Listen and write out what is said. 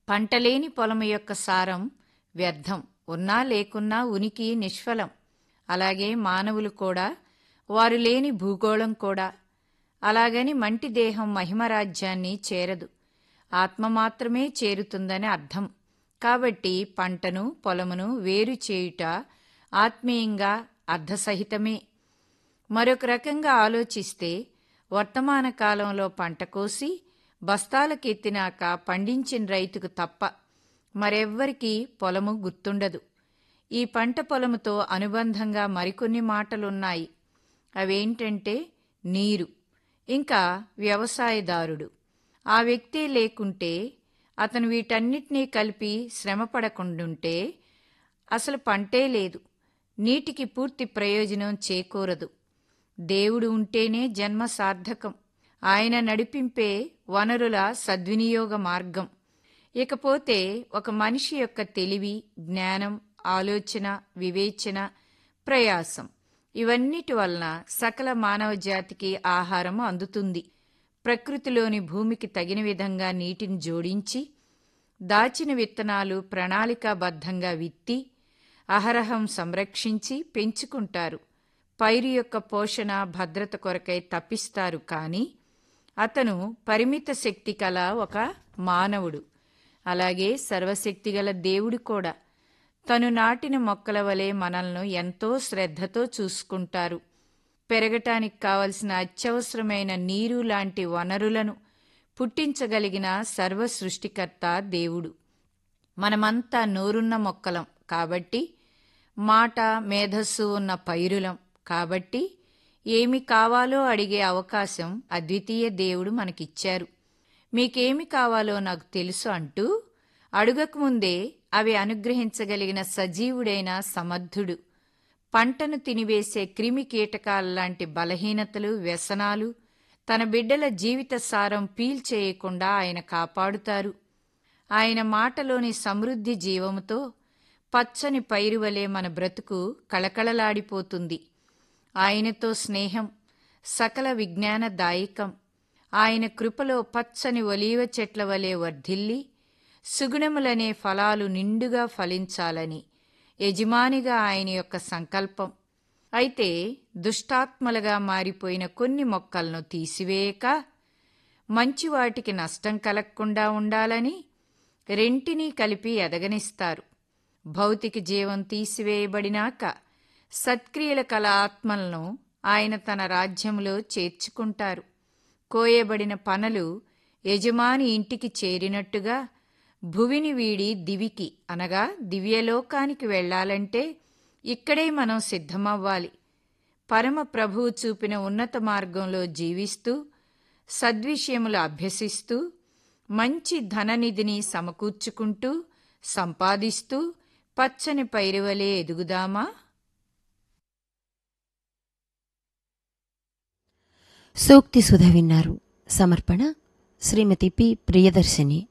పంటలేని పొలము యొక్క సారం వ్యర్థం ఉన్నా లేకున్నా ఉనికి నిష్ఫలం అలాగే మానవులు కూడా వారు లేని భూగోళం కూడా అలాగని మంటి దేహం మహిమరాజ్యాన్ని చేరదు ఆత్మ మాత్రమే చేరుతుందని అర్థం కాబట్టి పంటను పొలమును వేరు చేయుట ఆత్మీయంగా అర్ధసహితమే మరొక రకంగా ఆలోచిస్తే వర్తమాన కాలంలో పంట కోసి బస్తాలకెత్తినాక పండించిన రైతుకు తప్ప మరెవ్వరికీ పొలము గుర్తుండదు ఈ పంట పొలముతో అనుబంధంగా మరికొన్ని మాటలున్నాయి అవేంటంటే నీరు ఇంకా వ్యవసాయదారుడు ఆ వ్యక్తే లేకుంటే అతను వీటన్నిటినీ కలిపి శ్రమపడకుండుంటే అసలు పంటే లేదు నీటికి పూర్తి ప్రయోజనం చేకూరదు దేవుడు ఉంటేనే జన్మ సార్థకం ఆయన నడిపింపే వనరుల సద్వినియోగ మార్గం ఇకపోతే ఒక మనిషి యొక్క తెలివి జ్ఞానం ఆలోచన వివేచన ప్రయాసం ఇవన్నిటి వలన సకల మానవ జాతికి ఆహారం అందుతుంది ప్రకృతిలోని భూమికి తగిన విధంగా నీటిని జోడించి దాచిన విత్తనాలు ప్రణాళికాబద్ధంగా విత్తి అహరహం సంరక్షించి పెంచుకుంటారు పైరు యొక్క పోషణ భద్రత కొరకై తప్పిస్తారు కానీ అతను పరిమిత శక్తి కల ఒక మానవుడు అలాగే సర్వశక్తిగల దేవుడు కూడా తను నాటిన మొక్కల వలె మనల్ని ఎంతో శ్రద్ధతో చూసుకుంటారు పెరగటానికి కావలసిన అత్యవసరమైన నీరు లాంటి వనరులను పుట్టించగలిగిన సర్వ సృష్టికర్త దేవుడు మనమంతా నోరున్న మొక్కలం కాబట్టి మాట మేధస్సు ఉన్న పైరులం కాబట్టి ఏమి కావాలో అడిగే అవకాశం అద్వితీయ దేవుడు మనకిచ్చారు మీకేమి కావాలో నాకు తెలుసు అంటూ అడుగకముందే అవి అనుగ్రహించగలిగిన సజీవుడైన సమర్థుడు పంటను తినివేసే క్రిమి కీటకాల్లాంటి బలహీనతలు వ్యసనాలు తన బిడ్డల జీవిత సారం పీల్చేయకుండా ఆయన కాపాడుతారు ఆయన మాటలోని సమృద్ధి జీవముతో పచ్చని పైరువలే మన బ్రతుకు కళకళలాడిపోతుంది ఆయనతో స్నేహం సకల విజ్ఞాన దాయకం ఆయన కృపలో పచ్చని ఒలీవ చెట్ల వలె వర్ధిల్లి సుగుణములనే ఫలాలు నిండుగా ఫలించాలని యజమానిగా ఆయన యొక్క సంకల్పం అయితే దుష్టాత్మలుగా మారిపోయిన కొన్ని మొక్కలను తీసివేయక మంచి వాటికి నష్టం కలగకుండా ఉండాలని రెంటినీ కలిపి ఎదగనిస్తారు భౌతిక జీవం తీసివేయబడినాక సత్క్రియల కల ఆత్మలను ఆయన తన రాజ్యంలో చేర్చుకుంటారు కోయబడిన పనలు యజమాని ఇంటికి చేరినట్టుగా భువిని వీడి దివికి అనగా దివ్యలోకానికి వెళ్ళాలంటే ఇక్కడే మనం సిద్ధమవ్వాలి పరమ ప్రభువు చూపిన ఉన్నత మార్గంలో జీవిస్తూ సద్విషయములు అభ్యసిస్తూ మంచి ధననిధిని సమకూర్చుకుంటూ సంపాదిస్తూ పచ్చని పైరువలే ఎదుగుదామా సూక్తి సుధ విన్నారు సమర్పణ శ్రీమతి పి ప్రియదర్శిని